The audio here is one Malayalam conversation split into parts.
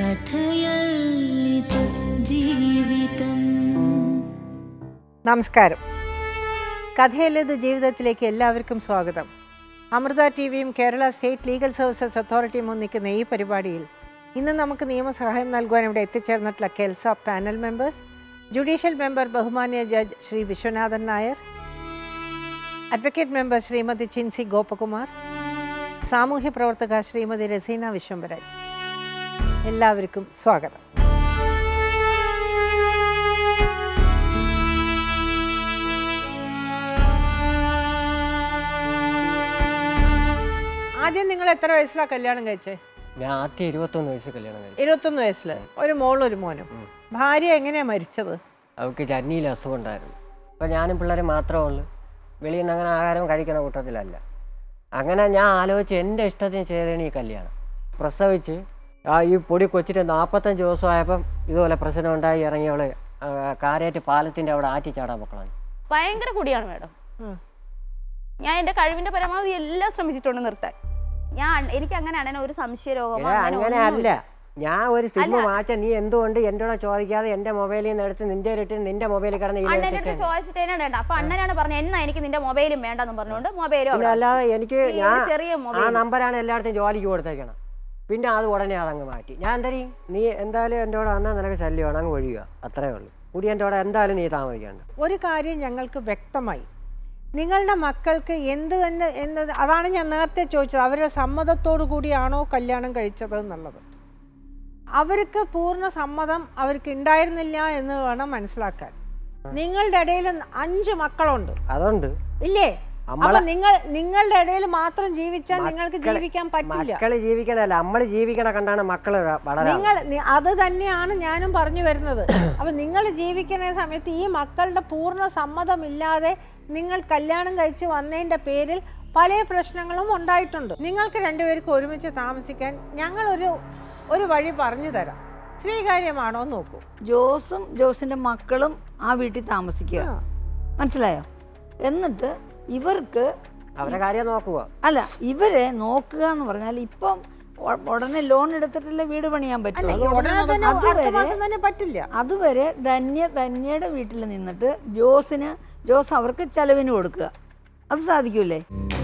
കഥയല്ലിത് ജീവിതം നമസ്കാരം കഥയില്ലത് ജീവിതത്തിലേക്ക് എല്ലാവർക്കും സ്വാഗതം അമൃത ടി വിയും കേരള സ്റ്റേറ്റ് ലീഗൽ സർവീസസ് അതോറിറ്റിയും ഒന്നിക്കുന്ന ഈ പരിപാടിയിൽ ഇന്ന് നമുക്ക് നിയമസഹായം നൽകുവാൻ ഇവിടെ എത്തിച്ചേർന്നിട്ടുള്ള KELSA panel members judicial member ബഹുമാന്യ judge Shri Viswanathan Nair advocate member Shrimati Chinsy Gopakumar സാമൂഹ്യ പ്രവർത്തക ശ്രീമതി രസീന വിശ്വംഭരൻ എല്ലാവർക്കും സ്വാഗതം ആദ്യം നിങ്ങൾ എത്ര വയസ്സിലാണ് കല്യാണം കഴിച്ചേ ഞാൻ ആദ്യം ഇരുപത്തൊന്ന് വയസ്സ് കല്യാണം കഴിച്ചു ഇരുപത്തൊന്ന് വയസ്സിൽ ഒരു മോളും ഒരു മോനും ഭാര്യ എങ്ങനെയാ മരിച്ചത് അവൾക്ക് ചന്നിയിൽ അസുഖം ഉണ്ടായിരുന്നു അപ്പോൾ ഞാനും പിള്ളേർ മാത്രമേ ഉള്ളൂ വെളിയിൽ നിന്ന് അങ്ങനെ ആഹാരം കഴിക്കണ കൂട്ടത്തിലല്ല അങ്ങനെ ഞാൻ ആലോചിച്ച് എൻ്റെ ഇഷ്ടത്തിന് ചെയ്തതാണ് ഈ കല്യാണം പ്രസവിച്ച് ആ ഈ പൊടി കൊച്ചിട്ട് നാൽപ്പത്തഞ്ച് ദിവസമായപ്പം ഇതുപോലെ പ്രശ്നം ഉണ്ടായി ഇറങ്ങിയവള് കാരേറ്റ് പാലത്തിൻ്റെ അവിടെ ആറ്റി ചാടാൻ മക്കളാണ് ഭയങ്കര കുടിയാണ് മാഡം ഞാൻ എൻ്റെ കഴിവിന്റെ പരമാവധി എല്ലാം ശ്രമിച്ചിട്ടുണ്ട് നിർത്താൻ ഞാൻ എനിക്ക് അങ്ങനെ അണ്ണനെ ഒരു സംശയരോഗമോ ഏ, അങ്ങനെ അങ്ങനെ ഒന്നുമില്ല. അല്ല ഞാൻ ഒരു സിം വാച്ച നീ എന്തുകൊണ്ട് എൻ്റെ കൂടെ ചോദിക്കാതെ എൻ്റെ മൊബൈലിൽ നിന്ന് എടുത്ത് നിന്റെ ഇട്ട് നിന്റെ മൊബൈലിൽ കിടന്ന് അണ്ണൻ്റെ ഇതിലിട്ടിട്ട് അടുത്ത് ചോദിച്ചിട്ടേ വേണ്ട അപ്പൊ അണ്ണനാണ് പറഞ്ഞത് എന്നാ എനിക്ക് നിന്റെ മൊബൈലും വേണ്ടെന്ന് പറഞ്ഞുകൊണ്ട് മൊബൈലും പിന്നെ അല്ലാതെ എനിക്ക് ഈ ഒരു ഞാൻ ചെറിയ ആ മൊബൈൽ നമ്പറാണ് എല്ലായിടത്തും ജോലിക്ക് കൊടുത്തേക്കണം പിന്നെ അത് ഉടനെ അതങ്ങ് മാറ്റി ഞാൻ എന്തരീ നീ എന്തായാലും എൻ്റെ കൂടെ വന്നാൽ നിനക്ക് ശല്യമാണ് അങ്ങ് ഒഴിയുക അത്രേ ഉള്ളൂ കൂടി എൻ്റെ കൂടെ എന്തായാലും നീ താമസിക്കണ്ട ഒരു കാര്യം ഞങ്ങൾക്ക് വ്യക്തമായി നിങ്ങളുടെ മക്കൾക്ക് എന്ത് തന്നെ എന്നത് അതാണ് ഞാൻ നേരത്തെ ചോദിച്ചത് അവരുടെ സമ്മതത്തോടു കൂടിയാണോ കല്യാണം കഴിച്ചത് എന്നുള്ളത് അവർക്ക് പൂർണ്ണ സമ്മതം അവർക്ക് ഉണ്ടായിരുന്നില്ല എന്ന് വേണം മനസ്സിലാക്കാൻ നിങ്ങളുടെ ഇടയിൽ അഞ്ച് മക്കളുണ്ട് അതുണ്ട് ഇല്ലേ നമ്മളെ- അപ്പൊ നിങ്ങൾ നിങ്ങളുടെ ഇടയിൽ മാത്രം ജീവിച്ചാൽ നിങ്ങൾക്ക് മക്കളെ- ജീവിക്കാൻ പറ്റില്ല മക്കള് ജീവിക്കണല്ല നമ്മൾ ജീവിക്കണ കണ്ടാണ് മക്കള് വളരാ നിങ്ങൾ നി- അത് തന്നെയാണ് ഞാനും പറഞ്ഞു വരുന്നത് അപ്പൊ നിങ്ങൾ ജീവിക്കുന്ന സമയത്ത് ഈ മക്കളുടെ പൂർണ്ണ സമ്മതമില്ലാതെ നിങ്ങൾ കല്യാണം കഴിച്ച് വന്നതിന്റെ പേരിൽ പല പ്രശ്നങ്ങളും ഉണ്ടായിട്ടുണ്ട് നിങ്ങൾക്ക് രണ്ടുപേർക്കും ഒരുമിച്ച് താമസിക്കാൻ ഞങ്ങൾ ഒരു ഒരു വഴി പറഞ്ഞു തരാം സ്വീകാര്യമാണോ എന്ന് നോക്കൂ ജോസും ജോസിന്റെ മക്കളും ആ വീട്ടിൽ താമസിക്കുക ആ. മനസ്സിലായോ എന്നിട്ട് ഇവർക്ക് അവരുടെ കാര്യം നോക്കുക അല്ല ഇവരെ നോക്കുക എന്ന് പറഞ്ഞാൽ ഇപ്പം ഉ- ഉടനെ ലോൺ എടുത്തിട്ടല്ലേ വീട് പണിയാൻ അല്ല പറ്റും ഈ ഉടനെ തന്നെ അടുത്ത അതുവരെ മാസം തന്നെ പറ്റില്ല അതുവരെ ധന്യ ധന്യയുടെ വീട്ടിൽ നിന്നിട്ട് ജോസിന് ജോസ് അവർക്ക് ചെലവിന് കൊടുക്കുക അത് സാധിക്കൂലേ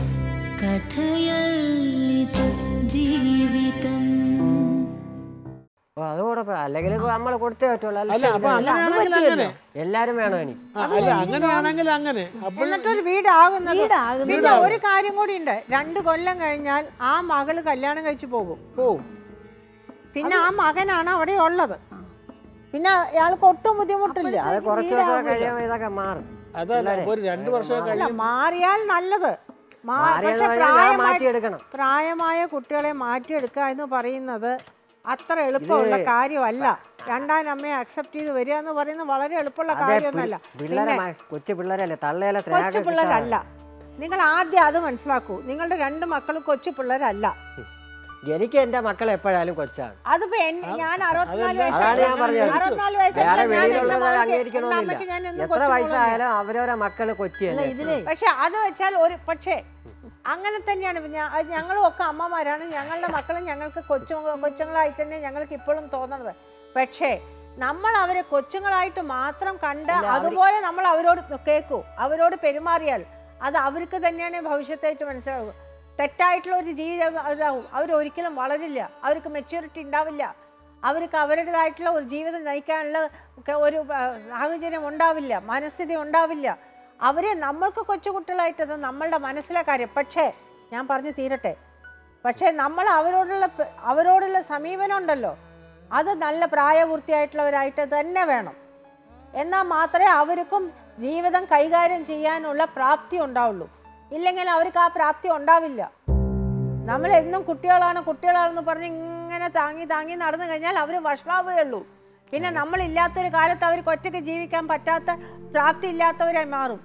കഥയല്ലിത് ജീവിതം അപ്പൊ അത് കുഴപ്പം അല്ലെങ്കിൽ നമ്മൾ കൊടുത്തേ പറ്റുള്ളൂ അല്ല അല്ല അപ്പൊ അങ്ങനെയാണെങ്കിൽ അങ്ങനെ എല്ലാരും വേണം എനിക്ക് ആ, അല്ല അങ്ങനെയാണെങ്കിൽ അങ്ങനെ അപ്പോൾ എന്നിട്ടൊരു വീടാകുന്നത് വീടാകുന്നത് പിന്നെ ഒരു കാര്യം കൂടി ഉണ്ട് രണ്ട് കൊല്ലം കഴിഞ്ഞാൽ ആ മകള് കല്യാണം കഴിച്ചു പോകും പോവും പിന്നെ ആ മകനാണ് അവിടെ ഉള്ളത് പിന്നെ അയാൾക്ക് ഒട്ടും ബുദ്ധിമുട്ടില്ല അത് കുറച്ച് ദിവസം കഴിയുമ്പോൾ ഇതൊക്കെ മാറും അതല്ല ഇപ്പൊ ഒരു രണ്ടു വർഷം അല്ല കഴിയും മാറിയാൽ നല്ലത് മാ- മാറിയെന്ന് പക്ഷെ പറഞ്ഞാൽ ഞാൻ പ്രായമായി മാറ്റിയെടുക്കണം പ്രായമായ കുട്ടികളെ മാറ്റിയെടുക്കുക എന്ന് പറയുന്നത് അത്ര എളുപ്പമുള്ള കാര്യമല്ല രണ്ടാം അമ്മയെ അക്സെപ്റ്റ് ചെയ്ത് വരിക എന്ന് പറയുന്നത് വളരെ എളുപ്പമുള്ള അതെ കാര്യമൊന്നുമല്ല പിള്ളേരെ പിന്നെ മ- കൊച്ചു പിള്ളേരല്ലേ തള്ളയിലെ കൊച്ചു പിള്ളേരല്ല നിങ്ങൾ ആദ്യം അത് മനസ്സിലാക്കൂ നിങ്ങളുടെ രണ്ട് മക്കളും കൊച്ചു പിള്ളേരല്ല എനിക്ക് എന്റെ മക്കൾ എപ്പോഴായാലും കൊച്ചാണ് അതിപ്പോ എൻ- ഞാൻ അറുപത്തിനാല് അതല്ല, അതാണ് ഞാൻ വയസ്സായി പറഞ്ഞത്. അറുപത്തിനാല് വയസ്സായി വേറെ ഞാൻ എൻ്റെ വെളിയിലുള്ളവരെ മകൾക്ക് അംഗീകരിക്കണമെന്നില്ല അമ്മയ്ക്ക് ഞാൻ എന്നും എത്ര കൊച്ചു മോളല്ലേ. വയസ്സായാലും അവരവരെ മക്കള് കൊച്ചി അല്ല തന്നെ ഇതിലേ പക്ഷെ അത് വെച്ചാൽ ഒരു പക്ഷേ അങ്ങനെ തന്നെയാണ് ഞാ- അത് ഞങ്ങളും ഒക്കെ അമ്മമാരാണ് ഞങ്ങളുടെ മക്കളും ഞങ്ങൾക്ക് കൊച്ചു കൊച്ചുങ്ങളായിട്ട് തന്നെ ഞങ്ങൾക്ക് ഇപ്പോഴും തോന്നുന്നത് പക്ഷേ നമ്മൾ അവരെ കൊച്ചുങ്ങളായിട്ട് മാത്രം കണ്ട് അല്ല, അവര് അതുപോലെ നമ്മൾ അവരോട് കേൾക്കൂ അവരോട് പെരുമാറിയാൽ അത് അവർക്ക് തന്നെയാണ് ഭവിഷ്യത്തായിട്ട് മനസ്സിലാവുക തെറ്റായിട്ടുള്ള ഒരു ജീവിതം അതാവും അവരൊരിക്കലും വളരില്ല അവർക്ക് മെച്യൂരിറ്റി ഉണ്ടാവില്ല അവർക്ക് അവരുടേതായിട്ടുള്ള ഒരു ജീവിതം നയിക്കാനുള്ള ഒക്കെ ഒരു ആ, സാഹചര്യം ഉണ്ടാവില്ല മനസ്ഥിതി ഉണ്ടാവില്ല അവരെ നമ്മൾക്ക് കൊച്ചുകുട്ടികളായിട്ടത് നമ്മളുടെ മനസ്സിലെ കാര്യം പക്ഷേ ഞാൻ പറഞ്ഞു തീരട്ടെ പക്ഷേ നമ്മൾ അവരോടുള്ള പ- അവരോടുള്ള സമീപനം ഉണ്ടല്ലോ അത് നല്ല പ്രായപൂർത്തിയായിട്ടുള്ളവരായിട്ട് തന്നെ വേണം എന്നാൽ മാത്രമേ അവർക്കും ജീവിതം കൈകാര്യം ചെയ്യാനുള്ള പ്രാപ്തി ഉണ്ടാവുള്ളൂ ഇല്ലെങ്കിൽ അവർക്ക് ആ പ്രാപ്തി ഉണ്ടാവില്ല നമ്മൾ എന്നും കുട്ടികളാണ് കുട്ടികളാണെന്ന് പറഞ്ഞ് ഇങ്ങനെ താങ്ങി താങ്ങി നടന്നു കഴിഞ്ഞാൽ അവർ വഷളാവുകയുള്ളൂ പിന്നെ നമ്മളില്ലാത്തൊരു കാലത്ത് അവർക്ക് ഒറ്റയ്ക്ക് ജീവിക്കാൻ പറ്റാത്ത പ്രാപ്തി ഇല്ലാത്തവരായി മാറും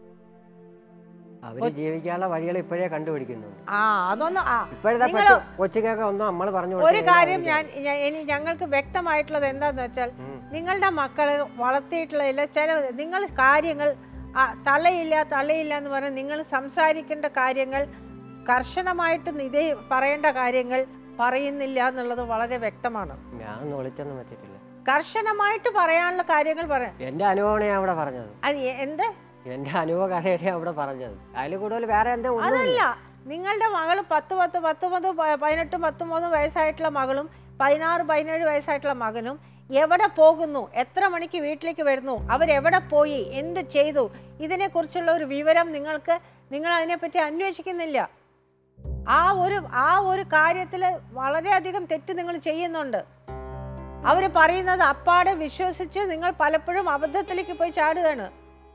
അവര് ജീവിക്കാനുള്ള വഴികൾ ഇപ്പോഴേ കണ്ടുപിടിക്കുന്നുണ്ട് ആ അതൊന്നും ആ ഇപ്പോഴത്തെ നിങ്ങള് കൊച്ചു- കൊച്ചുങ്ങൾക്ക് ഒന്നും നമ്മൾ പറഞ്ഞു ഒരു കൊടുത്തില്ല കാര്യം അവർക്ക്. ഞാൻ ഞാൻ- ഇനി ഞങ്ങൾക്ക് വ്യക്തമായിട്ടുള്ളത് എന്താന്ന് വെച്ചാൽ ഉം. നിങ്ങളുടെ മക്കളെ വളർത്തിയിട്ടുള്ളതിൽ ചില നിങ്ങൾ കാര്യങ്ങൾ ആ, തള്ളയില്ല തള്ളയില്ല എന്ന് പറഞ്ഞാൽ നിങ്ങൾ സംസാരിക്കേണ്ട കാര്യങ്ങൾ കർശനമായിട്ട് ഇതേ പറയേണ്ട കാര്യങ്ങൾ പറയുന്നില്ല എന്നുള്ളത് വളരെ വ്യക്തമാണ് ഞാൻ ഒളിച്ചൊന്നും വെച്ചിട്ടില്ല കർശനമായിട്ട് പറയാനുള്ള കാര്യങ്ങൾ പറയാം എൻ്റെ അനുഭവമാണ് ഞാൻ അവിടെ പറഞ്ഞത് അത് എ- എന്ത് എൻ്റെ അനുഭവ കഥയാണ് ഞാൻ അവിടെ പറഞ്ഞത് അതിൽ കൂടുതൽ വേറെ എന്താ ഒന്നുമില്ല അതല്ല നിങ്ങളുടെ മകള് പത്ത് പത്ത് പത്തൊമ്പത് പ- പതിനെട്ട് പത്തൊമ്പത് വയസ്സായിട്ടുള്ള മകളും പതിനാറ് പതിനേഴ് വയസ്സായിട്ടുള്ള മകനും എവിടെ പോകുന്നു എത്ര മണിക്ക് വീട്ടിലേക്ക് വരുന്നു അവരെവിടെ പോയി എന്ത് ചെയ്തു ഇതിനെക്കുറിച്ചുള്ള ഒരു വിവരം നിങ്ങൾക്ക് നിങ്ങൾ അതിനെപ്പറ്റി അന്വേഷിക്കുന്നില്ല ആ ഒരു ആ ഒരു കാര്യത്തിൽ വളരെയധികം തെറ്റ് നിങ്ങൾ ചെയ്യുന്നുണ്ട് അവർ പറയുന്നത് അപ്പാടെ വിശ്വസിച്ച് നിങ്ങൾ പലപ്പോഴും അബദ്ധത്തിലേക്ക് പോയി ചാടുകയാണ്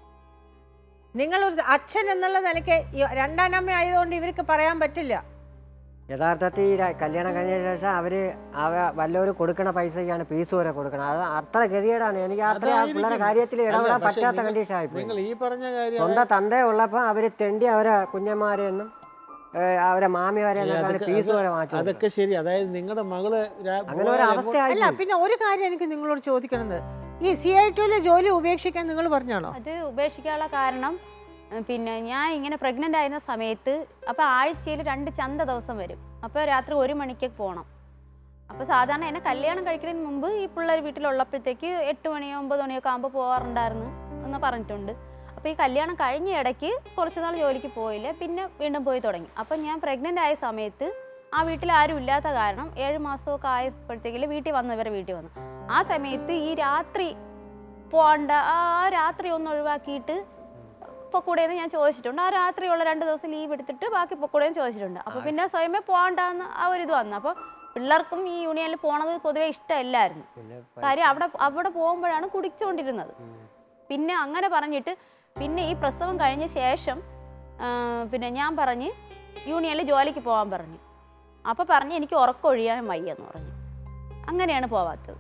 നിങ്ങൾ ഒരു അച്ഛൻ എന്നുള്ള നിലയ്ക്ക് ഈ രണ്ടാനമ്മ ആയതുകൊണ്ട് ഇവർക്ക് പറയാൻ പറ്റില്ല യഥാർത്ഥത്തിൽ ഈ ര- കല്യാണം കഴിഞ്ഞ ശേഷം അവര് അവ വല്ലവരും കൊടുക്കണ പൈസയ്ക്കാണ് ഫീസ് വരെ കൊടുക്കണം അത് അത്ര ഗതികേടാണ് എനിക്ക് അത്ര ആ പിള്ളേരെ അതായിരിക്കും. കാര്യത്തിൽ അല്ല, ഇടപെടാൻ പക്ഷേ പറ്റാത്ത നിങ്ങൾ- കണ്ടീഷൻ ആയിപ്പോയി നിങ്ങൾ ഈ പറഞ്ഞ കാര്യം സ്വന്തം തന്ത ഉള്ളപ്പോൾ അവര് തെണ്ടി അവരെ കുഞ്ഞന്മാരെയൊന്നും ഏഹ്, അവരെ മാമിമാരെ അതൊക്കെ- ഫീസ് വരെ അത് വാങ്ങിച്ചു അതൊക്കെ ശരി അതായത് നിങ്ങളുടെ മകള് രാ- അങ്ങനെ ഒരു പോയാൽ അവസ്ഥ അല്ല ആയിപ്പോയി പിന്നെ ഒരു കാര്യം എനിക്ക് നിങ്ങളോട് ചോദിക്കണത് ഈ സി ഐ ടുവിലെ ജോലി ഉപേക്ഷിക്കാൻ നിങ്ങൾ പറഞ്ഞാണോ അത് ഉപേക്ഷിക്കാനുള്ള കാരണം ഉം, പിന്നെ ഞാൻ ഇങ്ങനെ പ്രഗ്നൻ്റ് ആയിരുന്ന സമയത്ത് അപ്പോൾ ആഴ്ചയിൽ രണ്ട് ചന്ത ദിവസം വരും അപ്പോൾ രാത്രി ഒരു മണിക്ക് പോകണം അപ്പോൾ സാധാരണ എന്നെ കല്യാണം കഴിക്കുന്നതിന് മുമ്പ് ഈ പിള്ളേർ വീട്ടിലുള്ളപ്പോഴത്തേക്ക് എട്ട് മണിയോ ഒമ്പത് മണിയൊക്കെ ആകുമ്പോൾ പോകാറുണ്ടായിരുന്നു എന്ന് പറഞ്ഞിട്ടുണ്ട് അപ്പോൾ ഈ കല്യാണം കഴിഞ്ഞ ഇടയ്ക്ക് കുറച്ച് നാൾ ജോലിക്ക് പോയില്ല പിന്നെ വീണ്ടും പോയി തുടങ്ങി അപ്പം ഞാൻ പ്രഗ്നൻ്റ് ആയ സമയത്ത് ആ വീട്ടിൽ ആരും ഇല്ലാത്ത കാരണം ഏഴ് മാസമൊക്കെ ആയപ്പോഴത്തേക്കിൽ വീട്ടിൽ വന്നു ഇവരെ വീട്ടിൽ വന്നു ആ സമയത്ത് ഈ രാത്രി പോകണ്ട ആ രാത്രി ഒന്ന് ഒഴിവാക്കിയിട്ട് പൊക്കൂടെയെന്ന് ഞാൻ ചോദിച്ചിട്ടുണ്ട് ആ രാത്രിയുള്ള രണ്ട് ദിവസം ലീവ് എടുത്തിട്ട് ബാക്കി പൊക്കൂടെയെന്ന് ചോദിച്ചിട്ടുണ്ട് അപ്പോൾ പിന്നെ സ്വയമേ പോകണ്ടെന്ന് ആ ഒരു ഇത് വന്നു അപ്പോൾ പിള്ളേർക്കും ഈ യൂണിയനിൽ പോണത് പൊതുവെ ഇഷ്ടമല്ലായിരുന്നു പിന്നെ കാര്യം അവിടെ അവിടെ പോകുമ്പോഴാണ് കുടിച്ചുകൊണ്ടിരുന്നത് പിന്നെ അങ്ങനെ പറഞ്ഞിട്ട് പിന്നെ ഈ പ്രസവം കഴിഞ്ഞ ശേഷം ആ, പിന്നെ ഞാൻ പറഞ്ഞ് യൂണിയനിൽ ജോലിക്ക് പോകാൻ പറഞ്ഞു അപ്പോൾ പറഞ്ഞ് എനിക്ക് ഉറക്കമൊഴിയാൻ വയ്യെന്ന് പറഞ്ഞു അങ്ങനെയാണ് പോവാത്തത്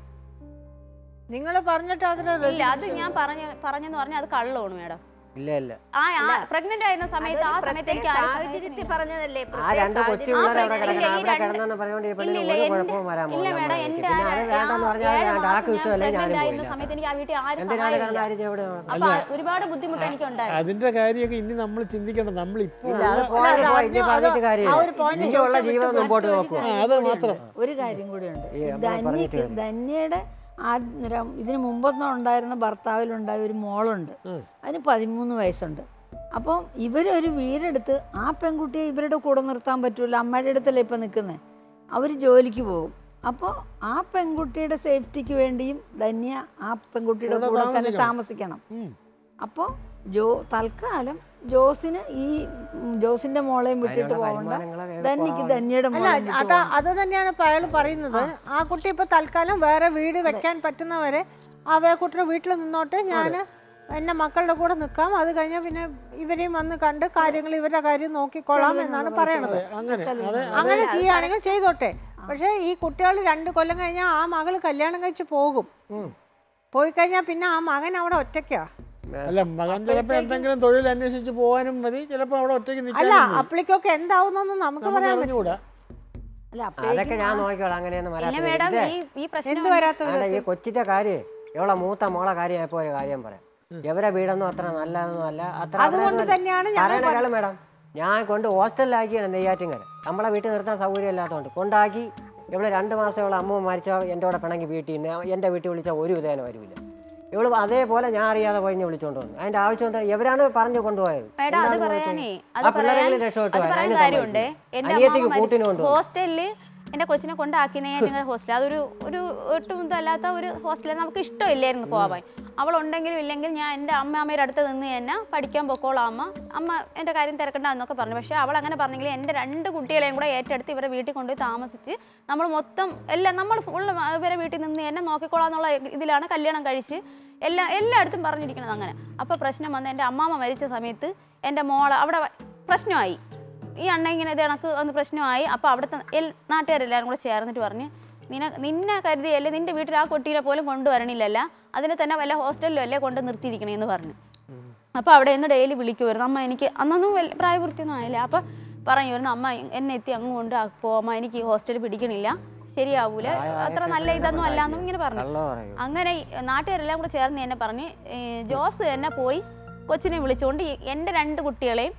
നിങ്ങൾ പറഞ്ഞിട്ട് അതിന് ഇല്ല അത് ഞാൻ പറഞ്ഞ പറഞ്ഞെന്ന് പറഞ്ഞാൽ അത് കള്ളമാണ് മേഡം ഇല്ല ഇല്ല ആ പ്രഗ്നന്റ് ആയിരുന്ന സമയത്ത് ആ സമയത്ത് എനിക്ക് ആരും സാഹചര്യത്തിൽ പറഞ്ഞതല്ലേ ആ രണ്ട് കൊച്ചു ആ, പിള്ളേർ അവിടെ ഇല്ല, കിടക്കണം ഈ അവിടെ രണ്ട് കിടന്നെന്ന് പറഞ്ഞുകൊണ്ട് ഈ പെണ്ണിന് ഇല്ല, ഒരു ഇല്ല, കുഴപ്പവും വരാൻ ഇല്ല പോകുന്നില്ല മേഡം അമ്മയ്ക്ക്. എന്റെ പിന്നെ അത് വേണ്ടെന്ന് പറഞ്ഞാൽ ഏഴ് വേണ്ട ആർക്കും മാസം ഇഷ്ടമല്ല ഞാൻ ഞാനും pregnant ആയിരുന്ന പോയില്ല സമയത്ത് എനിക്ക് ആ വീട്ടിൽ ആരും എന്തിനാണ് സഹായമില്ല കിടന്ന ആരും എവിടെ അപ്പൊ ആ ഒരുപാട് ബുദ്ധിമുട്ട് എനിക്കുണ്ടായിരുന്നു അതിന്റെ കാര്യമൊക്കെ ഇനി നമ്മൾ ചിന്തിക്കണം നമ്മൾ ഇപ്പോൾ ഇല്ല അത് ഉള്ള- പോയത് അത് പോയി ഇനി അത് പറഞ്ഞിട്ട് ആ കാര്യമില്ല ഒരു point ഇനിയുള്ള ചോദിച്ചാൽ ജീവിതം വിട്ടു മുമ്പോട്ട് മറ്റൊരു നോക്കുക ആ, അത് മാത്രം ഒരു കാര്യം കൂടിയുണ്ട് ഈ നമ്മൾ പറഞ്ഞിട്ട് ധന്യക്ക് കാര്യം. ധന്യയുടെ ആ ര- ഇതിന് മുമ്പൊന്നും ഉണ്ടായിരുന്ന ഭർത്താവിലുണ്ടായ ഒരു മോളുണ്ട് ഉം. അതിന് പതിമൂന്ന് വയസ്സുണ്ട് അപ്പം ഇവരൊരു വീടെടുത്ത് ആ പെൺകുട്ടിയെ ഇവരുടെ കൂടെ നിർത്താൻ പറ്റൂല അമ്മയുടെ അടുത്തല്ലേ ഇപ്പം നിൽക്കുന്നത് അവർ ജോലിക്ക് പോകും അപ്പോൾ ആ പെൺകുട്ടിയുടെ സേഫ്റ്റിക്ക് വേണ്ടിയും ധന്യ ആ പെൺകുട്ടിയുടെ കൂടെ കൂടെ തന്നെ താമസിക്കണം. താമസിക്കണം ഉം. അപ്പോൾ ജോ തൽക്കാലം ജോസിന് ഈ ഉം, ജോസിന്റെ മോളെയും വിട്ടിട്ട് അതിനുള്ള പോകണ്ട വരുമാനങ്ങളെ വേഗം ധന്യക്ക് കുറവാണ്. ധന്യയുടെ അല്ല മോളെ അത് അത് തന്നെയാണ് ഇപ്പൊ അയാൾ പറയുന്നത് ആ കുട്ടി ഇപ്പൊ തൽക്കാലം വേറെ വീട് വെക്കാൻ പറ്റുന്നവരെ ആ കുട്ടിയുടെ വീട്ടിൽ നിന്നോട്ടെ ഞാൻ എന്നെ മക്കളുടെ കൂടെ നിൽക്കാം അത് കഴിഞ്ഞാൽ പിന്നെ ഇവരെയും വന്ന് കണ്ട് കാര്യങ്ങൾ ഇവരുടെ കാര്യം നോക്കിക്കൊള്ളാം എന്നാണ് പറയണത് അതെ, അങ്ങനെ അതെ അങ്ങനെ ചെയ്യുകയാണെങ്കിൽ ചെയ്തോട്ടെ പക്ഷേ ഈ കുട്ടികൾ രണ്ട് കൊല്ലം കഴിഞ്ഞാൽ ആ മകള് കല്യാണം കഴിച്ച് പോകും ഉം. പോയി കഴിഞ്ഞാൽ പിന്നെ ആ മകൻ അവിടെ ഒറ്റയ്ക്കാ അല്ല മകൻ ചിലപ്പോ എന്തെങ്കിലും തൊഴിൽ അന്വേഷിച്ച് പോകാനും മതി ചിലപ്പോ അവിടെ ഒറ്റയ്ക്ക് അല്ല നിൽക്കാനും മതി. അപ്പോഴേക്കൊക്കെ എന്താവുന്നൊന്നും നമുക്ക് നമുക്ക് പറയാൻ പറ്റില്ല അറിഞ്ഞുകൂടാ അല്ല അതൊക്കെ അപ്പോഴേക്കും ഞാൻ ആ- നോക്കിക്കോളാം അങ്ങനെയൊന്നും ഇല്ല വരാത്ത മേഡം ഇതേ, ഈ ഈ പ്രശ്നം എന്ത് വരാത്ത അല്ല ഈ വിധത്തിൽ? കൊച്ചിന്റെ കാര്യം എവളെ മൂത്ത മോളെ കാര്യമായപ്പോ ഒരു കാര്യം പറയാം എവരെ വീടൊന്നും അത്ര നല്ലതൊന്നും അല്ല അത്ര അതുകൊണ്ട് തന്നെയാണ് ഞങ്ങൾ പറയണ കേള മേഡം ഞാൻ കൊണ്ട് ഹോസ്റ്റലിലാക്കിയാണ് നെയ്യാറ്റിങ്കര നമ്മളെ വീട്ടിൽ നിർത്താൻ സൗകര്യം ഇല്ലാത്തതുകൊണ്ട് കൊണ്ടാക്കി ഇവിടെ രണ്ട് മാസം ഇവളെ അമ്മ മരിച്ചാൽ എൻ്റെ കൂടെ പിണങ്ങി വീട്ടിൽ നിന്ന് എൻ്റെ വീട്ടിൽ വിളിച്ചാൽ ഒരു വിധേന വരില്ല ഇവള് അതേപോലെ ഞാൻ അറിയാതെ പോയി വിളിച്ചോണ്ട് വന്നു അതിന്റെ ആവശ്യം എന്താ ഇവരാണ് പറഞ്ഞു കൊണ്ടുപോയത് മേഡം അത് എന്താണ് പറയാനേ ചോദിച്ചത്? അത് ആ പിള്ളേരെങ്കിലും പറയാൻ രക്ഷപ്പെട്ടു അത് പോയത്. പറയാൻ അതിന് കാര്യമുണ്ട് സമ്മതിച്ചു. എന്റെ അനിയത്തിക്ക് അമ്മാമ്മ കൂട്ടിന് മരിച്ചു. കൊണ്ടുവന്നു ഹോസ്റ്റലില് എന്റെ കൊച്ചിനെ കൊണ്ടാക്കി നിങ്ങളുടെ ഹോസ്റ്റൽ അതൊരു ഒരു ഒട്ടും ഇതല്ലാത്ത ഒരു ഹോസ്റ്റലിൽ നമുക്ക് ഇഷ്ടമില്ലായിരുന്നു പോവാൻ അവൾ ഉണ്ടെങ്കിലും ഇല്ലെങ്കിൽ ഞാൻ എൻ്റെ അമ്മ അമ്മയുടെ അടുത്ത് നിന്ന് തന്നെ പഠിക്കാൻ പൊക്കോളാം അമ്മ അമ്മ എൻ്റെ കാര്യം തിരക്കണ്ട എന്നൊക്കെ പറഞ്ഞു പക്ഷേ അവൾ അങ്ങനെ പറഞ്ഞെങ്കിൽ എൻ്റെ രണ്ട് കുട്ടികളെയും കൂടെ ഏറ്റെടുത്ത് ഇവരെ വീട്ടിൽ കൊണ്ടുപോയി താമസിച്ച് നമ്മൾ മൊത്തം എല്ലാം നമ്മൾ ഫുള്ള് ഇവരെ വീട്ടിൽ നിന്ന് തന്നെ നോക്കിക്കോളാം എന്നുള്ള ഇതിലാണ് കല്യാണം കഴിച്ച് എല്ലാ എല്ലായിടത്തും പറഞ്ഞിരിക്കുന്നത് അങ്ങനെ അപ്പോൾ പ്രശ്നം വന്ന് എൻ്റെ അമ്മാമ്മ മരിച്ച സമയത്ത് എൻ്റെ മോളെ അവിടെ വ- പ്രശ്നമായി ഈ അണ്ണ ഇങ്ങനെ ഇത് കണക്ക് ഒന്ന് പ്രശ്നമായി അപ്പോൾ അവിടുത്തെ എൽ നാട്ടുകാരെല്ലാവരും കൂടെ ചേർന്നിട്ട് പറഞ്ഞ് നിന നിന്നെ കരുതിയല്ലേ നിന്റെ വീട്ടിൽ ആ കുട്ടീനെ പോലും കൊണ്ടുവരണില്ലല്ല അതിനെ തന്നെ വല്ല ഹോസ്റ്റലിലും അല്ലേ കൊണ്ട് നിർത്തിയിരിക്കണേന്ന് പറഞ്ഞു അപ്പോൾ അവിടെ നിന്ന് ഡെയിലി വിളിക്കുമായിരുന്നു അമ്മ എനിക്ക് അന്നൊന്നും വലിയ പ്രായപൂർത്തിയൊന്നും ആയില്ല അപ്പോൾ പറയുമായിരുന്നു അമ്മ എന്നെ എത്തി അങ്ങ് കൊണ്ട് പോകാം എനിക്ക് ഈ ഹോസ്റ്റൽ പിടിക്കണില്ല ശരിയാവൂല അത്ര നല്ല ഇതൊന്നും അല്ലാന്നും ഇങ്ങനെ പറഞ്ഞു കള്ള പറയൂ അങ്ങനെ ഈ നാട്ടുകാരെല്ലാം കൂടെ ചേർന്ന് എന്നെ പറഞ്ഞ് ഏ, ജോസ് തന്നെ പോയി കൊച്ചിനെ വിളിച്ചുകൊണ്ട് ഈ എൻ്റെ രണ്ട് കുട്ടികളെയും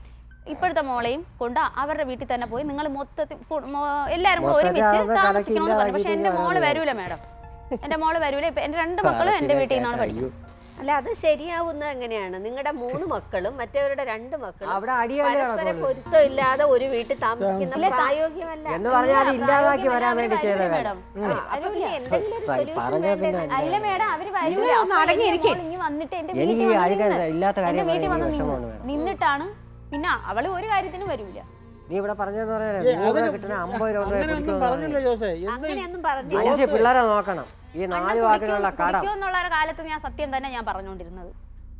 ഇപ്പോഴത്തെ മോളെയും കൊണ്ട് അവരുടെ വീട്ടിൽ തന്നെ പോയി നിങ്ങൾ മൊത്തത്തിൽ ഫു- മോ- എല്ലാവരും കൂടെ മൊത്തത്തിൽ ഒരുമിച്ച് ആവുമ്പോ താമസിക്കണമെന്ന് പറഞ്ഞു പക്ഷെ കണക്കില്ല, എൻ്റെ മോള് വരാൻ വരൂല മാഡം എൻ്റെ മോള് വരൂല ഇപ്പൊ എൻ്റെ രണ്ട് മക്കളും എൻ്റെ വീട്ടിൽ നിന്നാണ് പഠിക്കുന്നത് അല്ല അത് ശരിയാവുന്നത് എങ്ങനെയാണ് നിങ്ങളുടെ മൂന്ന് മക്കളും മറ്റവരുടെ രണ്ട് മക്കളും അവിടെ അടിയല്ലേ പരസ്പര നടക്കുള്ളൂ. പൊരുത്തം ഇല്ലാതെ ഒരു വീട്ടിൽ താമസിക്കുന്ന പ്രായോഗികമല്ല എന്ന് പറഞ്ഞാൽ അത് ഇല്ലാതാക്കി വരാൻ വേണ്ടി വരൂല ചെയ്ത മാഡം അപ്പൊ പിന്നെ എന്തെങ്കിലും ഒരു സ- solution പറഞ്ഞ വേണ്ടേ? പിന്നെ അല്ല മേഡം അവര് വരൂല നിങ്ങൾ ഒന്ന് അപ്പൊ അടങ്ങിയിരിക്ക്. എൻ്റെ മോൾ ഇങ്ങ് വന്നിട്ട് എൻ്റെ എനിക്ക് വീട്ടിൽ ഈ വന്ന് അഴുക നിന്ന്. ഇല്ലാത്ത എൻ്റെ കാര്യം വീട്ടിൽ പറയാൻ വന്ന് എനിക്ക് വിഷമമാണ് നിന്ന്. വേണം നിന്നിട്ടാണ് പിന്നെ അവള് ഒരു കാര്യത്തിനും വരൂല നീ ഇവിടെ പറഞ്ഞെന്ന് പറയാൻ ഏ, നൂറ് രൂപ അതിന് കിട്ടണ അമ്പത് രൂപ അങ്ങനെയൊന്നും പറഞ്ഞില്ല ജോസേ എന്ത് അങ്ങനെയൊന്നും പറഞ്ഞു അഞ്ച് പിള്ളേരെ നോക്കണം ഈ നാല് വാക്കിനുള്ള കടം കുടിക്കുമെന്നുള്ള ഒരു കാലത്ത് ഞാൻ സത്യം തന്നെ ഞാൻ പറഞ്ഞുകൊണ്ടിരുന്നത്